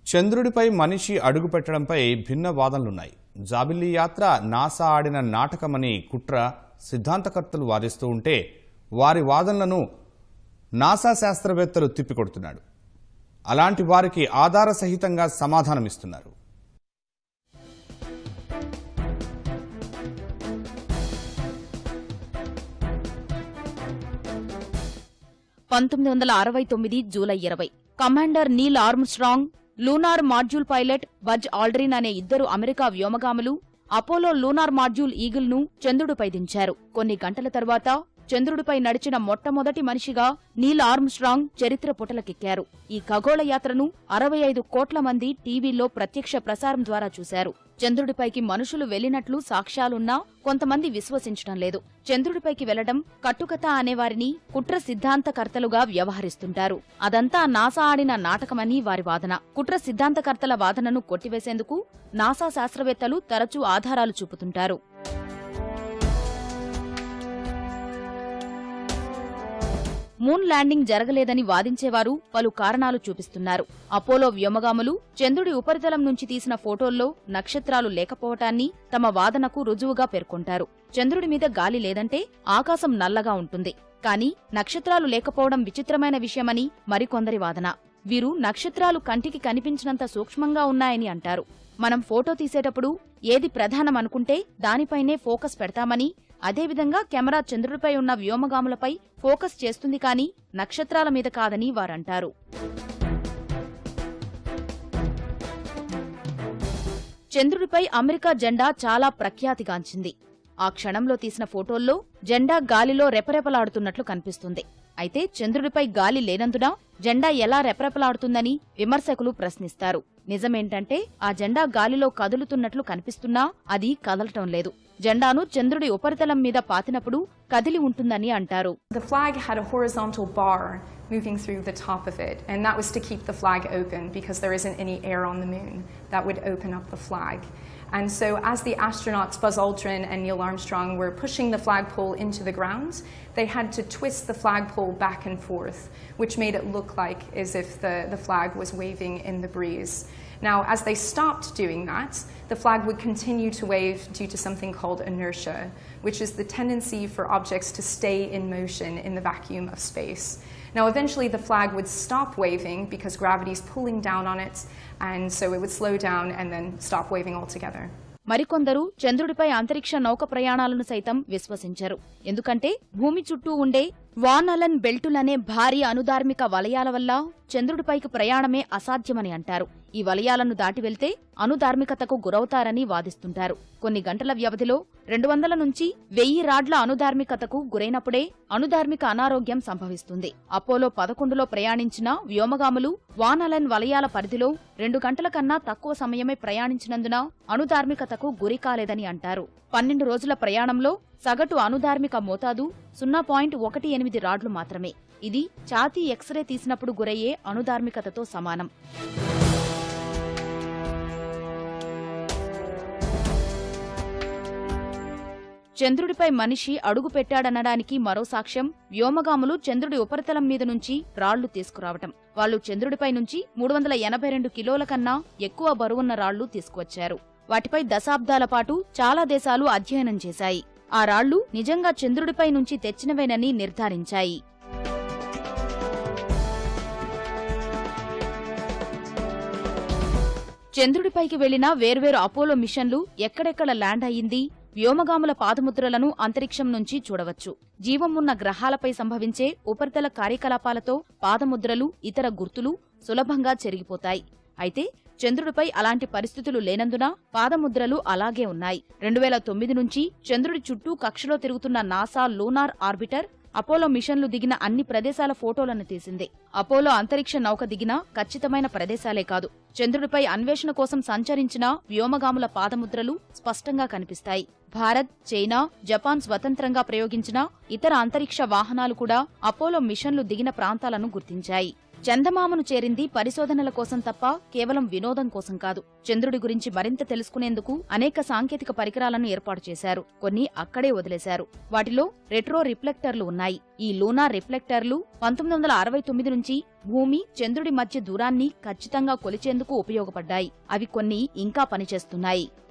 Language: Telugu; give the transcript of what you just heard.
చంద్రుడిపై మనిషి అడుగుపెట్టడంపై భిన్న వాదనలున్నాయి జాబిల్లి యాత్ర నాసా ఆడిన నాటకమని కుట్ర సిద్ధాంతకర్తలు వాదిస్తూ ఉంటే వారి వాదనలను నాసా శాస్త్రవేత్తలు తిప్పికొడుతున్నాడు అలాంటి వారికి ఆధార సహితంగా సమాధానమిస్తున్నారు పంతొమ్మిది వందల అరవై తొమ్మిది జూలై ఇరవై commander Neil Armstrong lunar module pilot Buzz Aldrin అనే ఇద్దరు అమెరికా వ్యోమగాములు అపోలో లూనార్ మాడ్యూల్ ఈగిల్ ను చంద్రుడిపై దించారు కొన్ని గంటల తర్వాత చంద్రుడిపై నడిచిన మొట్టమొదటి మనిషిగా నీల్ ఆర్మ్స్ట్రాంగ్ చరిత్ర పుటలకెక్కారు ఈ ఖగోళ యాత్రను అరవై ఐదు కోట్ల మంది టీవీలో ప్రత్యక్ష ప్రసారం ద్వారా చూశారు చంద్రుడిపైకి మనుషులు వెళ్లినట్లు సాక్ష్యాలున్నా కొంతమంది విశ్వసించడం లేదు చంద్రుడిపైకి వెళ్లడం కట్టుకథ అనేవారిని కుట్ర సిద్ధాంతకర్తలుగా వ్యవహరిస్తుంటారు అదంతా నాసా ఆడిన నాటకమని వారి వాదన కుట్ర సిద్ధాంతకర్తల వాదనను కొట్టివేసేందుకు నాసా శాస్త్రవేత్తలు తరచూ ఆధారాలు చూపుతుంటారు మూన్ ల్యాండింగ్ జరగలేదని వాదించేవారు పలు కారణాలు చూపిస్తున్నారు అపోలో వ్యోమగాములు చంద్రుడి ఉపరితలం నుంచి తీసిన ఫోటోల్లో నక్షత్రాలు లేకపోవటాన్ని తమ వాదనకు రుజువుగా పేర్కొంటారు చంద్రుడి మీద గాలి లేదంటే ఆకాశం నల్లగా ఉంటుంది కానీ నక్షత్రాలు లేకపోవడం విచిత్రమైన విషయమని మరికొందరి వాదన వీరు నక్షత్రాలు కంటికి కనిపించినంత సూక్ష్మంగా ఉన్నాయని అంటారు మనం ఫోటో తీసేటప్పుడు ఏది ప్రధానం అనుకుంటే దానిపైనే ఫోకస్ పెడతామని అదేవిధంగా కెమెరా చంద్రుడిపై ఉన్న వ్యోమగాములపై ఫోకస్ చేస్తుంది కానీ నక్షత్రాల మీద కాదని వారంటారు చంద్రుడిపై అమెరికా జెండా చాలా ప్రఖ్యాతిగాంచింది ఆ క్షణంలో తీసిన ఫోటోల్లో జెండా గాలిలో రెపరెపలాడుతున్నట్లు కనిపిస్తుంది అయితే చంద్రుడిపై గాలి లేనందున జెండా ఎలా రెపరెపలాడుతుందని విమర్శకులు ప్రశ్నిస్తారు నిజమేంటంటే ఆ జెండా గాలిలో కదులుతున్నట్లు కనిపిస్తున్నా అది కదలటం లేదు జెండాను చంద్రుడి ఉపరితలం మీద పాతినప్పుడు కదిలి ఉంటుందని అంటారు The flag had a horizontal bar moving through the top of it, and that was to keep the flag open because there isn't any air on the moon that would open up the flag. And so, as the astronauts Buzz Aldrin and Neil Armstrong were pushing the flagpole into the ground, they had to twist the flagpole back and forth, which made it look like as if the, the flag was waving in the breeze. Now, as they stopped doing that, the flag would continue to wave due to something called inertia, which is the tendency for objects to stay in motion in the vacuum of space. Now, eventually, the flag would stop waving because gravity is pulling down on it, and so it would slow down and then stop waving altogether. మరికొందరు చంద్రుడిపై అంతరిక్ష నౌక ప్రయాణాలను సైతం విశ్వసించరు ఎందుకంటే భూమి చుట్టూ ఉండే వాన్ అలన్ బెల్టులనే భారీ అనుధార్మిక వలయాల వల్ల చంద్రుడిపైకి ప్రయాణమే అసాధ్యమని అంటారు ఈ వలయాలను దాటి వెళ్తే అనుధార్మికతకు గురవుతారని వాదిస్తుంటారు కొన్ని గంటల వ్యవధిలో రెండు వందల నుంచి వెయ్యి రాడ్ల అనుధార్మికతకు గురైనప్పుడే అనుధార్మిక అనారోగ్యం సంభవిస్తుంది అపోలో పదకొండులో ప్రయాణించిన వ్యోమగాములు వానలన్ వలయాల పరిధిలో రెండు గంటల కన్నా తక్కువ సమయమే ప్రయాణించినందున అనుధార్మికతకు గురి కాలేదని అంటారు పన్నెండు రోజుల ప్రయాణంలో సగటు అనుధార్మిక మోతాదు సున్నా పాయింట్ ఒకటి ఎనిమిది రాడ్లు మాత్రమే ఇది ఛాతీ ఎక్స్రే తీసినప్పుడు గురయ్యే అనుధార్మికతతో సమానం చంద్రుడిపై మనిషి అడుగు పెట్టాడనడానికి మరో సాక్ష్యం వ్యోమగాములు చంద్రుడి ఉపరితలం మీద నుంచి రాళ్లు తీసుకురావటం వాళ్ళు చంద్రుడిపై నుంచి మూడు వందల ఎనభై రెండు కిలోల కన్నా ఎక్కువ బరువున్న రాళ్లు తీసుకువచ్చారు వాటిపై దశాబ్దాల పాటు చాలా దేశాలు అధ్యయనం చేశాయి ఆ రాళ్లు నిజంగా చంద్రుడిపై నుంచి తెచ్చినవేనని నిర్ధారించాయి చంద్రుడిపైకి వెళ్లిన వేర్వేరు అపోలో మిషన్లు ఎక్కడెక్కడ ల్యాండ్ అయ్యింది వ్యోమగాముల పాదముద్రలను అంతరిక్షం నుంచి చూడవచ్చు జీవం ఉన్న గ్రహాలపై సంభవించే ఉపరితల కార్యకలాపాలతో పాదముద్రలు ఇతర గుర్తులు సులభంగా చెరిగిపోతాయి అయితే చంద్రుడిపై అలాంటి పరిస్థితులు లేనందున పాదముద్రలు అలాగే ఉన్నాయి రెండు వేల తొమ్మిది నుంచి చంద్రుడి చుట్టూ కక్షలో తిరుగుతున్న నాసా లూనార్ ఆర్బిటర్ అపోలో మిషన్లు దిగిన అన్ని ప్రదేశాల ఫోటోలను తీసింది అపోలో అంతరిక్ష నౌక దిగిన ఖచ్చితమైన ప్రదేశాలే కాదు చంద్రుడిపై అన్వేషణ కోసం సంచరించిన వ్యోమగాముల పాదముద్రలు స్పష్టంగా కనిపిస్తాయి భారత్ చైనా జపాన్ స్వతంత్రంగా ప్రయోగించిన ఇతర అంతరిక్ష వాహనాలు కూడా అపోలో మిషన్లు దిగిన ప్రాంతాలను గుర్తించాయి చందమామను చేరింది పరిశోధనల కోసం తప్ప కేవలం వినోదం కోసం కాదు చంద్రుడి గురించి మరింత తెలుసుకునేందుకు అనేక సాంకేతిక పరికరాలను ఏర్పాటు చేశారు కొన్ని అక్కడే వదిలేశారు వాటిలో రెట్రో రిఫ్లెక్టర్లు ఉన్నాయి ఈ లూనా రిఫ్లెక్టర్లు పంతొమ్మిది వందల అరవై తొమ్మిది నుంచి భూమి చంద్రుడి మధ్య దూరాన్ని ఖచ్చితంగా కొలిచేందుకు ఉపయోగపడ్డాయి అవి కొన్ని ఇంకా పనిచేస్తున్నాయి